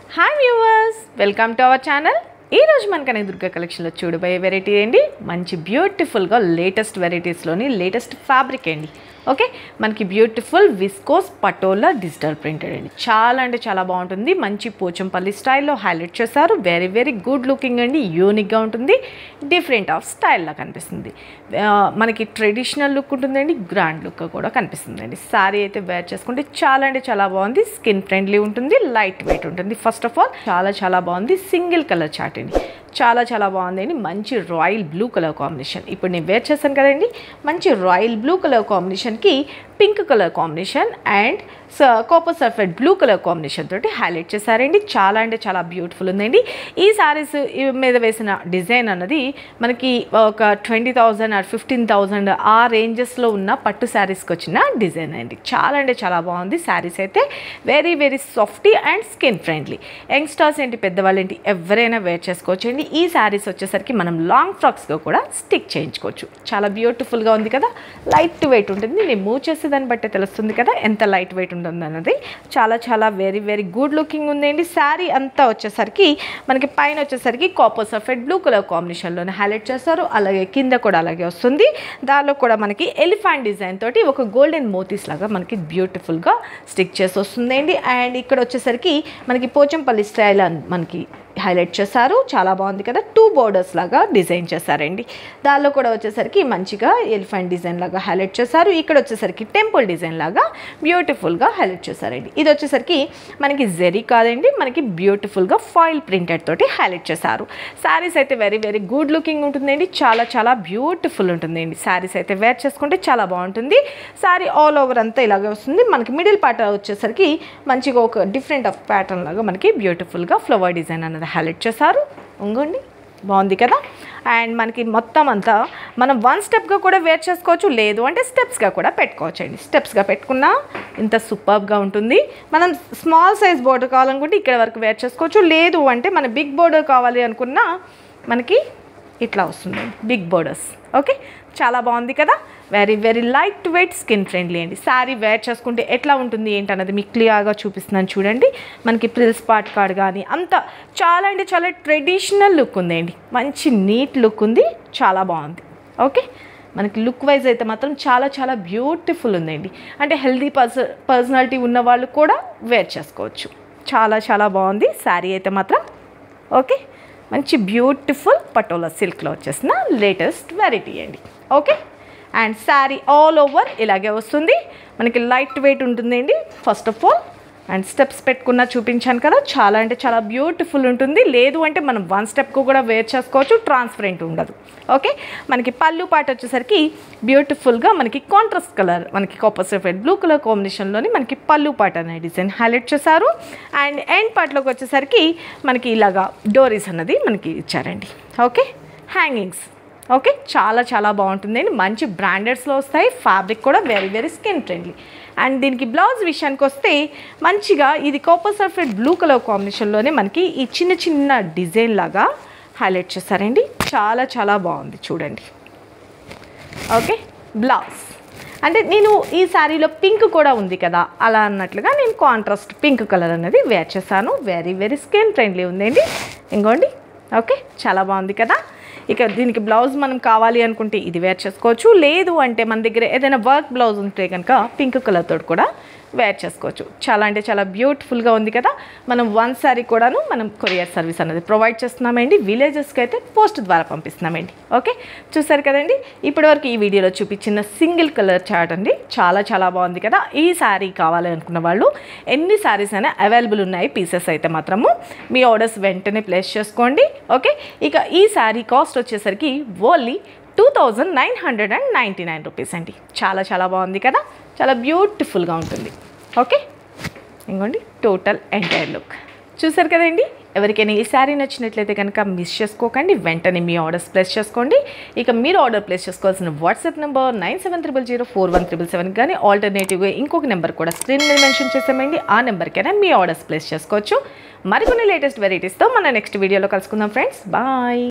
hi viewers welcome to our channel ఈ రోజు మనకనే దుర్గా కలెక్షన్లో చూడబోయే వెరైటీ ఏంటి మంచి బ్యూటిఫుల్గా లేటెస్ట్ వెరైటీస్లోని లేటెస్ట్ ఫ్యాబ్రిక్ అండి ఓకే మనకి beautiful viscose patola digital printed అండి చాలా అంటే చాలా బాగుంటుంది మంచి పోచంపల్లి స్టైల్లో హైలైట్ చేశారు వెరీ వెరీ గుడ్ లుకింగ్ అండి యూనిక్గా ఉంటుంది డిఫరెంట్ ఆఫ్ స్టైల్లా కనిపిస్తుంది ఆ, మనకి ట్రెడిషనల్ లుక్ ఉంటుందండి గ్రాండ్ లుక్ కూడా కనిపిస్తుందండి శారీ అయితే వేర్ చేసుకుంటే చాలా అంటే చాలా బాగుంది స్కిన్ ఫ్రెండ్లీ ఉంటుంది లైట్ వెయిట్ ఉంటుంది ఫస్ట్ ఆఫ్ ఆల్ చాలా చాలా బాగుంది సింగిల్ కలర్ చాట్ అండి చాలా చాలా బాగుందండి మంచి రాయల్ బ్లూ కలర్ కాంబినేషన్ ఇప్పుడు నేను వేర్ చేశాను కదండి మంచి రాయల్ బ్లూ కలర్ కాంబినేషన్కి pink colour combination and copper sulphate blue colour combination తోటి హైలైట్ చేశారండి చాలా అంటే చాలా బ్యూటిఫుల్ ఉందండి ఈ శారీస్ మీద వేసిన డిజైన్ అన్నది మనకి ఒక twenty thousand or fifteen thousand ఆ రేంజెస్లో ఉన్న పట్టు శారీస్కి వచ్చిన డిజైన్ అండి చాలా అంటే చాలా బాగుంది శారీస్ అయితే very very softy and skin friendly youngsters ఏంటి పెద్దవాళ్ళు ఏంటి ఎవరైనా వేర్ చేసుకోవచ్చు అండి ఈ శారీస్ వచ్చేసరికి మనం లాంగ్ ఫ్రాక్స్గా కూడా స్టిక్ చేయించుకోవచ్చు చాలా బ్యూటిఫుల్గా ఉంది కదా లైట్ వెయిట్ ఉంటుంది నేను మూవ్ చేసేదాన్ని బట్టే తెలుస్తుంది కదా ఎంత లైట్ వెయిట్ ఉంటుంది అన్నది చాలా చాలా వెరీ వెరీ గుడ్ లుకింగ్ ఉందండి శారీ అంతా వచ్చేసరికి మనకి పైన వచ్చేసరికి కాపర్ సఫెడ్ బ్లూ కలర్ కాంబినేషన్లోనే హైలైట్ చేస్తారు అలాగే కింద కూడా అలాగే వస్తుంది దానిలో కూడా మనకి ఎలిఫెంట్ డిజైన్ తోటి ఒక గోల్డెన్ మోతీస్ లాగా మనకి బ్యూటిఫుల్గా స్టిక్ చేసి వస్తుందండి అండ్ ఇక్కడ వచ్చేసరికి మనకి పోచంపల్లి స్టైల్ అని మనకి హైలైట్ చేశారు చాలా బాగుంది కదా టూ బోర్డర్స్ లాగా డిజైన్ చేశారండి దానిలో కూడా వచ్చేసరికి మంచిగా ఎలిఫెంట్ డిజైన్ లాగా హైలైట్ చేశారు ఇక్కడ వచ్చేసరికి టెంపుల్ డిజైన్ లాగా బ్యూటిఫుల్గా హైలైట్ చేశారండి ఇది వచ్చేసరికి మనకి జెరీ కాదండి మనకి బ్యూటిఫుల్గా ఫాయిల్ ప్రింటెడ్ తోటి హైలైట్ చేశారు శారీస్ అయితే వెరీ వెరీ గుడ్ లుకింగ్ ఉంటుందండి చాలా చాలా బ్యూటిఫుల్ ఉంటుందండి శారీస్ అయితే వేర్ చేసుకుంటే చాలా బాగుంటుంది శారీ ఆల్ ఓవర్ అంతా ఇలాగే వస్తుంది మనకి మిడిల్ పార్ట్ వచ్చేసరికి మంచిగా ఒక డిఫరెంట్ ఆఫ్ ప్యాటర్న్ లాగా మనకి బ్యూటిఫుల్గా ఫ్లవర్ డిజైన్ అన్నది హైలైట్ చేశారు ఉంగండి బాగుంది కదా అండ్ మనకి మొత్తం అంతా మనం వన్ స్టెప్గా కూడా వేర్ చేసుకోవచ్చు లేదు అంటే స్టెప్స్గా కూడా పెట్టుకోవచ్చు అండి స్టెప్స్గా పెట్టుకున్నా ఇంత సూపర్గా ఉంటుంది మనం స్మాల్ సైజ్ బోర్డర్ కావాలనుకుంటే ఇక్కడ వరకు వేర్ చేసుకోవచ్చు లేదు అంటే మన బిగ్ బోర్డర్ కావాలి అనుకున్నా మనకి ఇట్లా వస్తుంది బిగ్ బోర్డర్స్ ఓకే చాలా బాగుంది కదా very very light weight skin friendly అండి శారీ వేర్ చేసుకుంటే ఎట్లా ఉంటుంది ఏంటన్నది మీకు క్లియర్గా చూపిస్తున్నాను చూడండి మనకి ప్రిల్స్ పార్ట్ కార్డ్ కానీ అంత చాలా అంటే చాలా ట్రెడిషనల్ లుక్ ఉందండి మంచి నీట్ లుక్ ఉంది చాలా బాగుంది ఓకే మనకి లుక్ వైజ్ అయితే మాత్రం చాలా చాలా బ్యూటిఫుల్ ఉందండి అంటే హెల్దీ పర్స పర్సనాలిటీ ఉన్న వాళ్ళు కూడా వేర్ చేసుకోవచ్చు చాలా చాలా బాగుంది శారీ అయితే మాత్రం ఓకే మంచి బ్యూటిఫుల్ పటోలా సిల్క్లో వచ్చేసిన లేటెస్ట్ వెరైటీ అండి okay and sari all over ఇలాగే వస్తుంది మనకి లైట్ వెయిట్ ఉంటుందండి first of all and steps పెట్టుకున్న చూపించాను కదా చాలా అంటే చాలా బ్యూటిఫుల్ ఉంటుంది లేదు అంటే మనం వన్ స్టెప్కు కూడా వేర్ చేసుకోవచ్చు ట్రాన్స్పరెంట్ ఉండదు ఓకే మనకి పళ్ళు పాట వచ్చేసరికి బ్యూటిఫుల్గా మనకి కాంట్రాస్ట్ కలర్ మనకి కాపర్ సల్ఫేట్ బ్లూ కలర్ కాంబినేషన్లోని మనకి పళ్ళు పాట అనే డిజైన్ హైలైట్ చేశారు అండ్ ఎండ్ పార్ట్లోకి వచ్చేసరికి మనకి ఇలాగా డోరీస్ అన్నది మనకి ఇచ్చారండి ఓకే హ్యాంగింగ్స్ ఓకే చాలా చాలా బాగుంటుందండి మంచి బ్రాండెడ్స్లో వస్తాయి ఫ్యాబ్రిక్ కూడా very very skin friendly and దీనికి బ్లౌజ్ విషయానికి వస్తే మంచిగా ఇది కాపర్ సల్ఫేట్ బ్లూ కలర్ కాంబినేషన్లోనే మనకి ఈ చిన్న చిన్న డిజైన్ లాగా హైలైట్ చేశారండి చాలా చాలా బాగుంది చూడండి ఓకే బ్లౌజ్ అంటే నేను ఈ శారీలో పింక్ కూడా ఉంది కదా అలా అన్నట్లుగా నేను కాంట్రాస్ట్ పింక్ కలర్ అనేది వేర్ చేశాను వెరీ వెరీ స్కిన్ ఫ్రెండ్లీ ఉందండి ఇంకోండి ఓకే చాలా బాగుంది కదా ఇక దీనికి బ్లౌజ్ మనం కావాలి అనుకుంటే ఇది వేర్ చేసుకోవచ్చు లేదు అంటే మన దగ్గర ఏదైనా వర్క్ బ్లౌజ్ ఉంటే కనుక పింక్ కలర్ తోటి కూడా వేర్ చేసుకోవచ్చు చాలా అంటే చాలా బ్యూటిఫుల్గా ఉంది కదా మనం వన్ సారీ కూడాను మనం కొరియర్ సర్వీస్ అనేది ప్రొవైడ్ చేస్తున్నామండి విలేజెస్కి అయితే పోస్ట్ ద్వారా పంపిస్తున్నామండి ఓకే చూసారు కదండి ఇప్పటివరకు ఈ వీడియోలో చూపించిన సింగిల్ కలర్ చార్ట్ అండి చాలా చాలా బాగుంది కదా ఈ శారీ కావాలి అనుకున్న వాళ్ళు ఎన్ని శారీస్ అయినా అవైలబుల్ ఉన్నాయి పీసెస్ అయితే మాత్రము మీ ఆర్డర్స్ వెంటనే ప్లేస్ చేసుకోండి ఓకే ఇక ఈ శారీ కాస్ట్ వచ్చేసరికి only two thousand nine hundred and ninety nine rupees అండి చాలా చాలా బాగుంది కదా చాలా బ్యూటిఫుల్గా ఉంటుంది ఓకే ఇంకోండి టోటల్ ఎంటైర్ లుక్ చూసారు కదండి ఎవరికైనా ఈ శారీ నచ్చినట్లయితే కనుక మిస్ చేసుకోకండి వెంటనే మీ ఆర్డర్స్ ప్లేస్ చేసుకోండి ఇక మీరు ఆర్డర్ ప్లేస్ చేసుకోవాల్సిన WhatsApp number nine seven triple zero four one triple seven కానీ ఆల్టర్నేటివ్గా ఇంకొక నెంబర్ కూడా స్క్రీన్ మీద మెన్షన్ చేసామండి ఆ నెంబర్కైనా మీ ఆర్డర్స్ ప్లేస్ చేసుకోవచ్చు మరికొన్ని లేటెస్ట్ వెరైటీస్తో మన నెక్స్ట్ వీడియోలో కలుసుకుందాం ఫ్రెండ్స్ బాయ్